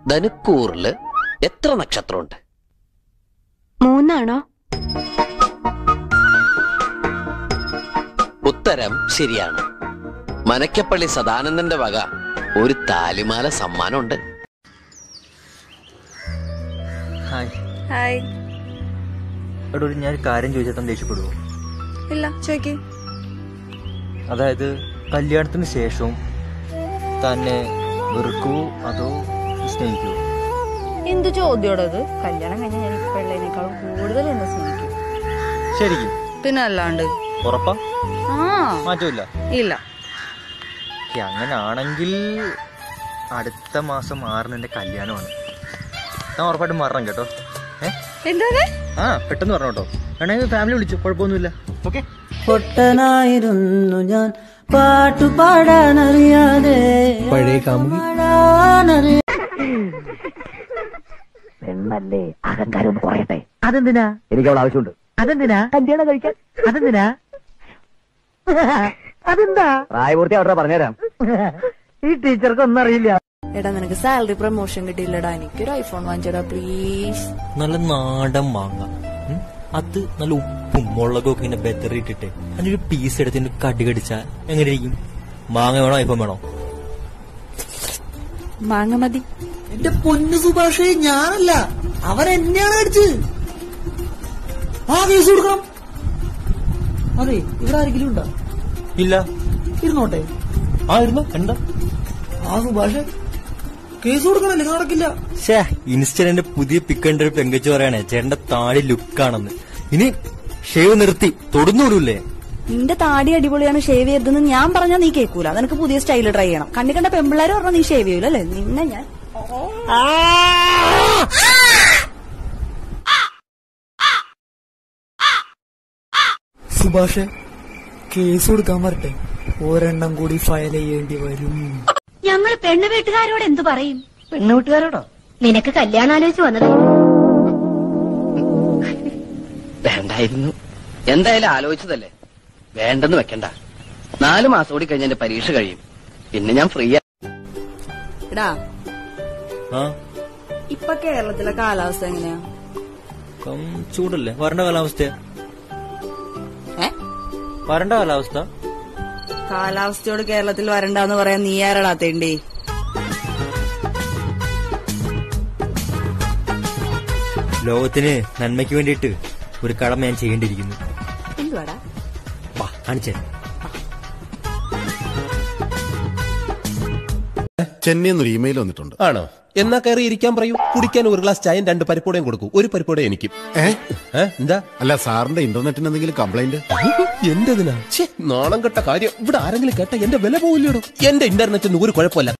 ധനുക്കൂറില് എത്ര നക്ഷത്രമുണ്ട് മൂന്നാണോ ഉത്തരം ശരിയാണ് മനക്കപ്പള്ളി സദാനന്ദന്റെ വക ഒരു താലിമാല സമ്മാനമുണ്ട് ഹായ് ഹായ് എടോ ഒരു ഞാൻ ഒരു കാര്യം ചോദിച്ചാൽ തന്നെ ദേഷ്യപ്പെടുവോ ഇല്ല ചോയ്ക്ക് അതായത് കല്യാണത്തിന് ശേഷവും തന്നെ വെറുക്കുവോ അതോ സ്നേഹിക്കുവോ എന്ത് ചോദ്യോടത് കല്യാണം കഴിഞ്ഞാൽ ഞാൻ ഇപ്പൊ ഉള്ളതിനേക്കാളും കൂടുതൽ എന്നെ സ്നേഹിക്കും ശരിക്കും പിന്നെ അല്ലാണ്ട് ഉറപ്പാ ആ മാറ്റമില്ല ഇല്ല ഓക്കെ അങ്ങനെ ആണെങ്കിൽ അടുത്ത മാസം ആറിന് എന്റെ കല്യാണമാണ് ഞാൻ ഉറപ്പായിട്ടും മാറണം കേട്ടോ ഏ എന്താ ആ പെട്ടെന്ന് പറഞ്ഞു കേട്ടോ വേണമെങ്കിൽ ഫാമിലി വിളിച്ചു കുഴപ്പമൊന്നുമില്ല ഓക്കെ പൊട്ടനായിരുന്നു ഞാൻ പാട്ടുപാടാനറിയാതെ പഴയ കാമുകി പാടാനറിയാതെ പെണ്ണല്ലേ അഹങ്കാരം ഒന്ന് കുറയട്ടെ അതെന്തിനാ എനിക്ക് അവൾ ആവശ്യമുണ്ട് അതെന്തിനാ കല്യാണം കഴിക്കാൻ അതെന്തിനാ അതെന്താ പ്രായപൂർത്തി അവിടെ പറഞ്ഞുതരാം ഈ ടീച്ചർക്ക് ഒന്നും അറിയില്ല എടാ നിനക്ക് സാലറി പ്രൊമോഷൻ കിട്ടിയില്ലടാ എനിക്കൊരു ഐഫോൺ വാങ്ങിച്ചോടാ പ്ലീസ് നല്ല നാടൻ മാങ്ങ ഉം? അത് നല്ല ഉപ്പും മുളകും ഒക്കെ ഇങ്ങനെ ബെത്തറിയിട്ടിട്ട് അതിനൊരു പീസ് എടുത്ത് കടി കടിച്ചാ എങ്ങനെ ഇരിക്കും മാങ്ങ വേണോ ഐഫോൺ വേണോ മാങ്ങ മതി എന്റെ പൊന്നു സുഭാഷേ ഞാനല്ല അവരെന്നെയാണ് അടിച്ചത് ആ കേസ് കൊടുക്കണം അതെ ഇവിടെ ആരെങ്കിലും ഉണ്ടോ ഇല്ല ഇരുന്നോട്ടെ ആ ഇരുന്നോ എന്താ ആ സുഭാഷ് കേസ് കൊടുക്കണല്ലേ നടക്കില്ല ഷേ ഇൻസ്റ്റന്റ് പുതിയ പിക്ക് കണ്ട ഒരു പെങ്കച്ച് പറയണേ ചേട്ടന്റെ താടി ലുക്കാണെന്ന് ഇനി ഷേവ് നിർത്തി തൊടുന്നൂടൂല്ലേ നിന്റെ താടി അടിപൊളിയാണ് ഷേവ് ചെയ്തതെന്ന് ഞാൻ പറഞ്ഞാൽ നീ കേൾക്കൂല നിനക്ക് പുതിയ സ്റ്റൈൽ ട്രൈ ചെയ്യണം കണ്ണി കണ്ട പെമ്പിള്ളേർ പറഞ്ഞാൽ നീ ഷേവ് ചെയ്യൂല അല്ലേ നിന്നെ ഞാൻ സുഭാഷ് കേസ് കൊടുക്കാൻ വരട്ടെ ഒരെണ്ണം കൂടി ഫയൽ ചെയ്യേണ്ടി വരും ഞങ്ങൾ പെണ്ണു വീട്ടുകാരോട് എന്തു പറയും പെണ്ണു വീട്ടുകാരോടോ നിനക്ക് കല്യാണം ആലോചിച്ച് വന്നത് വേണ്ടായിരുന്നു എന്തായാലും ആലോചിച്ചതല്ലേ വേണ്ടെന്ന് വെക്കണ്ട നാലു മാസം കൂടി കഴിഞ്ഞ എന്റെ പരീക്ഷ കഴിയും പിന്നെ ഞാൻ ഫ്രീ എടാ ആ ഇപ്പൊ കേരളത്തിലെ കാലാവസ്ഥ എങ്ങനെയാ ഇപ്പം ചൂടല്ലേ വരണ്ട കാലാവസ്ഥ ഏ വരണ്ട കാലാവസ്ഥ കാലാവസ്ഥയോട് കേരളത്തിൽ വരണ്ടെന്ന് പറയാൻ നീ ആരടാ തേണ്ടി ലോകത്തിന് നന്മയ്ക്ക് വേണ്ടിയിട്ട് ഒരു കടമ ഞാൻ ചെയ്യേണ്ടിയിരിക്കുന്നു എന്തുവാടാ വാ കാണിച്ചേ ചെന്നൈ എന്നൊരു ഇമെയിൽ വന്നിട്ടുണ്ട് ആണോ എന്നാ കയറി ഇരിക്കാൻ പറയൂ കുടിക്കാൻ ഒരു ഗ്ലാസ് ചായയും രണ്ട് പരിപ്പോടയും കൊടുക്കൂ ഒരു പരിപ്പോടെ എനിക്കും ഏ ഏ? എന്താ അല്ല സാറിന്റെ ഇന്റർനെറ്റിന് എന്തെങ്കിലും കംപ്ലൈന്റ് എന്റെതിനാ ഛേ നാണം കെട്ട കാര്യം ഇവിടെ ആരെങ്കിലും കേട്ട എന്റെ വില പോവില്ലേടോ എന്റെ ഇന്റർനെറ്റിന് ഒരു കുഴപ്പമില്ല